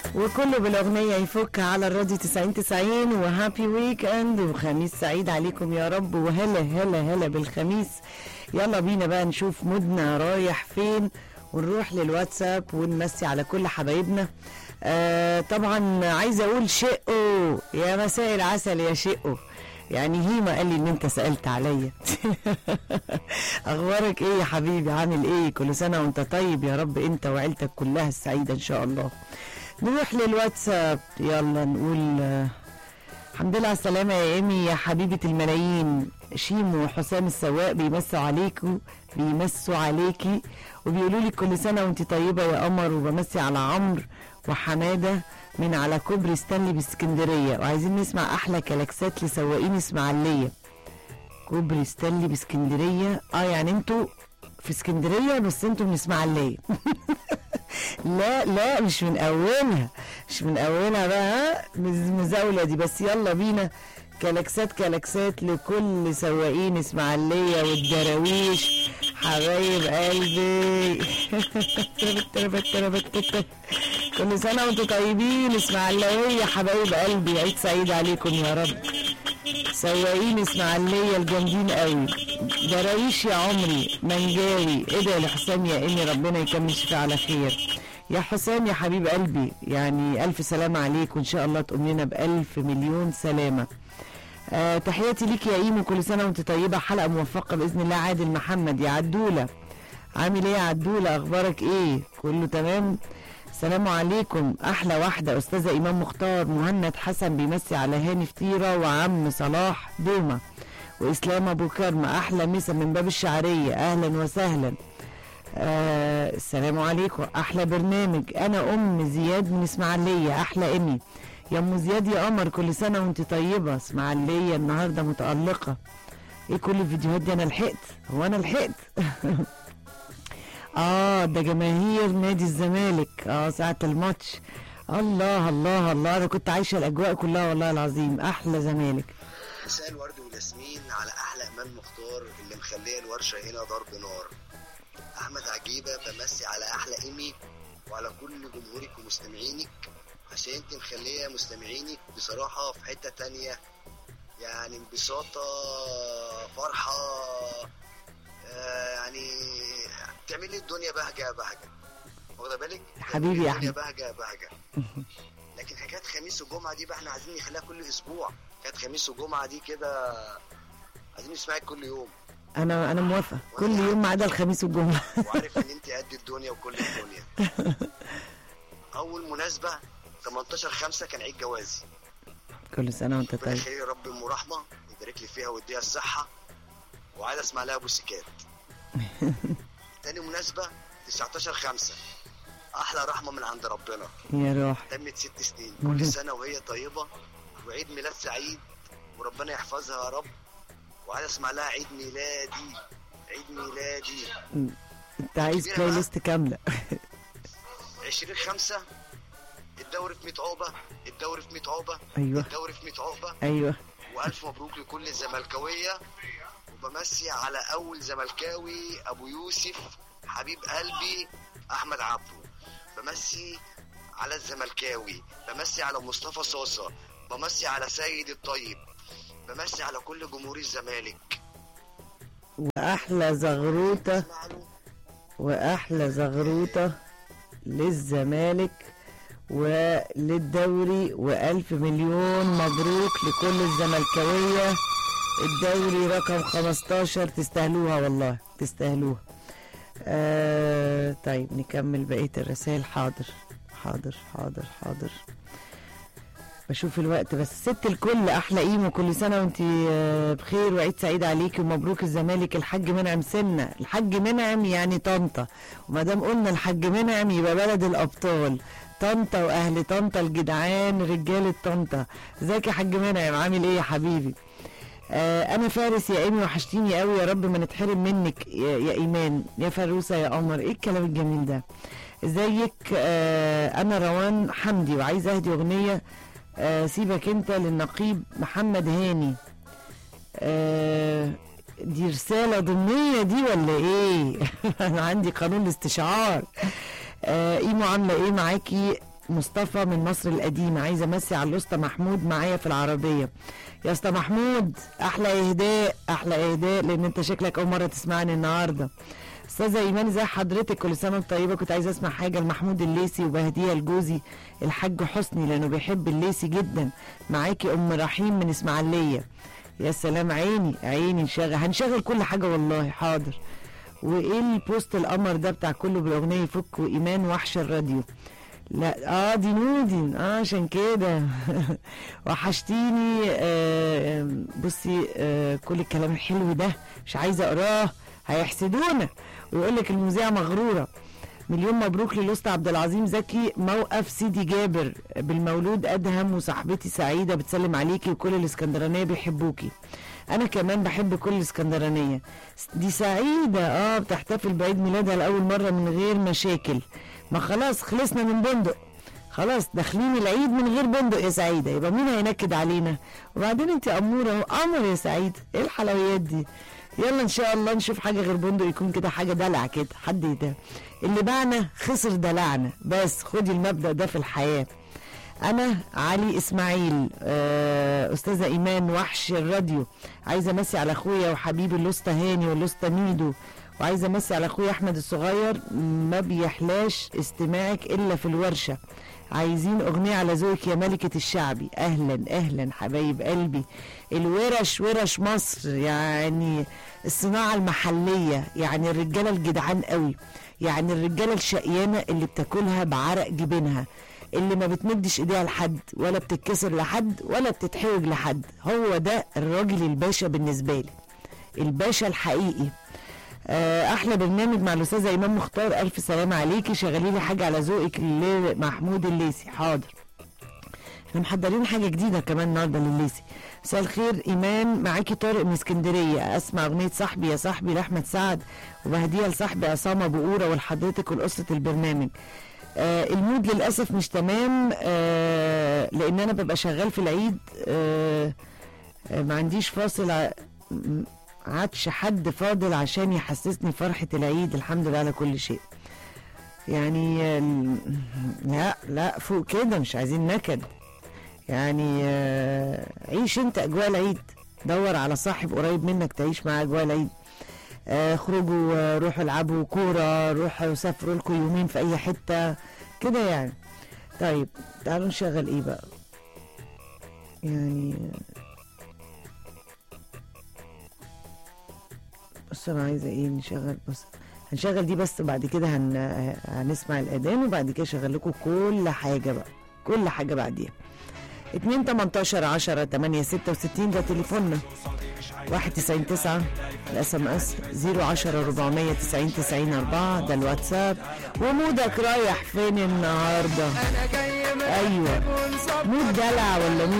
وكله بالاغنيه يفك على الراديو 90 90 وهابي ويك اند وخميس سعيد عليكم يا رب وهلا هلا هلا بالخميس يلا بينا بقى نشوف مودنا رايح فين ونروح للواتساب ونمسي على كل حبايبنا آه طبعا عايزه اقول شقه يا مساء العسل يا شقه يعني هيما قال لي ان انت سالت عليا اخبارك ايه يا حبيبي عامل ايه كل سنه وانت طيب يا رب انت وعيلتك كلها السعيده ان شاء الله نروح للواتساب يلا نقول آه، الحمد لله على السلامة يا إيمي يا حبيبة الملايين شيمو وحسام السواق بيمسوا عليكوا بيمسوا عليكي وبيقولوا لي كل سنة وانت طيبة يا قمر وبمسي على عمرو وحمادة من على كوبري ستانلي باسكندرية وعايزين نسمع أحلى كلاكسات لسواقين إسماعيلية كوبري ستانلي باسكندرية اه يعني انتوا في اسكندرية بس انتوا من إسماعيلية لا لا مش من اولها مش من اولها بقى مز- مزاوله دي بس يلا بينا كلاكسات كلاكسات لكل سواقين اسماعيليه والدراويش حبايب قلبي تربت تربت تربت كل سنه وانتم طيبين اسماعيلاويه حبايب قلبي عيد سعيد عليكم يا رب سواقين اسماعيليه الجامدين قوي دراويش يا عمري منجاوي ادعي لحسام يا امي ربنا يكمل شفاء على خير يا حسام يا حبيب قلبي يعني الف سلامه عليك وان شاء الله تقوم لنا بالف مليون سلامه آه تحياتي ليك يا ايمو كل سنه وانت طيبه حلقه موفقه باذن الله عادل محمد يا عدوله عامل ايه يا عدوله اخبارك ايه كله تمام السلام عليكم احلى واحده استاذه ايمان مختار مهند حسن بيمسي على هاني فطيره وعم صلاح دومه واسلام ابو كرمه احلى مسا من باب الشعريه اهلا وسهلا آه السلام عليكم احلى برنامج انا ام زياد من اسماعيليه احلى امي يا ام زياد يا قمر كل سنه وانت طيبه اسماعيليه النهارده متالقه ايه كل الفيديوهات دي انا لحقت هو انا لحقت اه ده جماهير نادي الزمالك اه ساعة الماتش الله الله الله انا كنت عايشة الاجواء كلها والله العظيم احلى زمالك مساء الورد والياسمين على احلى ايمان مختار اللي مخليه الورشه هنا ضرب نار احمد عجيبه بمسي على احلى ايمي وعلى كل جمهورك ومستمعينك عشان انت مخليه مستمعينك بصراحه في حته تانية يعني انبساطه فرحه آه يعني بتعمل لي الدنيا بهجه يا بهجه واخده بالك حبيبي يا الدنيا أحمد. بهجه يا بهجه لكن حكايه خميس وجمعه دي بقى احنا عايزين نخليها كل اسبوع حكايه خميس وجمعه دي كده عايزين نسمعك كل يوم انا انا موافقة كل يوم ما عدا الخميس والجمعة وعارف ان انت قد الدنيا وكل الدنيا اول مناسبه 18 5 كان عيد جوازي كل سنة وانت ربنا طيب يخلي يا رب ام رحمه ويبارك لي فيها ويديها الصحه وعايز اسمع لها بوسيكات تاني مناسبه 19 5 احلى رحمه من عند ربنا يا روح تمت ست سنين مهم. كل سنه وهي طيبه وعيد ميلاد سعيد وربنا يحفظها يا رب وعايز اسمع لها عيد ميلادي عيد ميلادي انت عايز كبيرة بلاي بقى. ليست كاملة 20 5 الدوري في 100 عقبه الدوري في 100 عقبه ايوه الدوري في 100 عقبه ايوه والف مبروك لكل الزملكاويه وبمسي على اول زملكاوي ابو يوسف حبيب قلبي احمد عبده بمسي على الزملكاوي بمسي على مصطفى صاصه بمسي على سيد الطيب بمسي على كل جمهور الزمالك واحلى زغروطة اسمع له واحلى زغروطة للزمالك وللدوري والف مليون مبروك لكل الزملكاويه الدوري رقم 15 تستاهلوها والله تستاهلوها آه طيب نكمل بقيه الرسائل حاضر حاضر حاضر حاضر بشوف الوقت بس ست الكل احلى ايمو كل سنه وانت بخير وعيد سعيد عليكي ومبروك الزمالك الحاج منعم سنه الحاج منعم يعني طنطا وما دام قلنا الحاج منعم يبقى بلد الابطال طنطا واهل طنطا الجدعان رجاله طنطا ازيك يا حاج منعم عامل ايه يا حبيبي آه انا فارس يا ايمي وحشتيني قوي يا رب ما نتحرم منك يا, يا ايمان يا فروسه يا قمر ايه الكلام الجميل ده ازيك آه انا روان حمدي وعايزه اهدي اغنيه آه سيبك انت للنقيب محمد هاني آه دي رسالة ضمنية دي ولا ايه؟ انا عندي قانون الاستشعار آه ايمو عاملة ايه معاكي مصطفى من مصر القديمة عايزة امسي على الاسطى محمود معايا في العربية يا اسطى محمود احلى اهداء احلى اهداء لان انت شكلك اول مرة تسمعني النهاردة استاذة ايمان ازي حضرتك كل سنة وانت طيبة كنت عايزة اسمع حاجة لمحمود الليسي وبهديها لجوزي الحاج حسني لانه بيحب الليسي جدا معاكي ام رحيم من اسماعيلية يا سلام عيني عيني نشغل هنشغل كل حاجة والله حاضر وايه البوست القمر ده بتاع كله بالاغنيه يفك وايمان وحش الراديو لا اه دي نودي اه عشان كده وحشتيني آه بصي آه كل الكلام الحلو ده مش عايزه اقراه هيحسدونا ويقول لك المذيعه مغروره مليون مبروك للأسطى عبد العظيم زكي موقف سيدي جابر بالمولود ادهم وصاحبتي سعيده بتسلم عليكي وكل الاسكندرانيه بيحبوكي انا كمان بحب كل الاسكندرانيه دي سعيده اه بتحتفل بعيد ميلادها لاول مره من غير مشاكل ما خلاص خلصنا من بندق خلاص داخلين العيد من غير بندق يا سعيده يبقى مين هينكد علينا وبعدين انت اموره قمر يا سعيده ايه الحلويات دي يلا ان شاء الله نشوف حاجه غير بندق يكون كده حاجه دلع كده حد ده اللي باعنا خسر دلعنا بس خدي المبدا ده في الحياه انا علي اسماعيل آه، استاذه ايمان وحش الراديو عايزه امسي على اخويا وحبيبي اللوسته هاني واللوسته ميدو وعايزه امسي على اخويا احمد الصغير ما بيحلاش استماعك الا في الورشه عايزين اغنيه على ذوقك يا ملكه الشعبي اهلا اهلا حبايب قلبي الورش ورش مصر يعني الصناعه المحليه يعني الرجاله الجدعان قوي يعني الرجاله الشقيانه اللي بتاكلها بعرق جبينها اللي ما بتمدش ايديها لحد ولا بتتكسر لحد ولا بتتحوج لحد هو ده الراجل الباشا بالنسبه لي الباشا الحقيقي آه، احلى برنامج مع الاستاذه ايمان مختار الف سلامه عليكي شغلي لي حاجه على ذوقك لمحمود الليسي حاضر احنا محضرين حاجه جديده كمان النهارده لليسي مساء الخير ايمان معاكي طارق من اسكندريه اسمع اغنيه صاحبي يا صاحبي لاحمد سعد وبهديها لصاحبي عصام ابو قوره ولحضرتك ولقصه البرنامج آه المود للاسف مش تمام آه لان انا ببقى شغال في العيد آه آه ما عنديش فاصل ع- م- عادش حد فاضل عشان يحسسني فرحة العيد الحمد لله على كل شيء يعني آه، لا لا فوق كده مش عايزين نكد يعني آه، عيش انت اجواء العيد دور على صاحب قريب منك تعيش معاه اجواء العيد آه، اخرجوا آه، روحوا العبوا كوره روحوا سافروا لكم يومين في اي حته كده يعني طيب تعالوا نشغل ايه بقى يعني بص انا عايزه ايه نشغل بص هنشغل دي بس بعد كده هن... هنسمع الاذان وبعد كده اشغل لكم كل حاجه بقى كل حاجه بعديها 2 18 10 8 66 ده تليفوننا 91 9 الاس ام اس 010 490 90 4 ده الواتساب ومودك رايح فين النهارده انا جاي من ايوه مود دلع ولا مود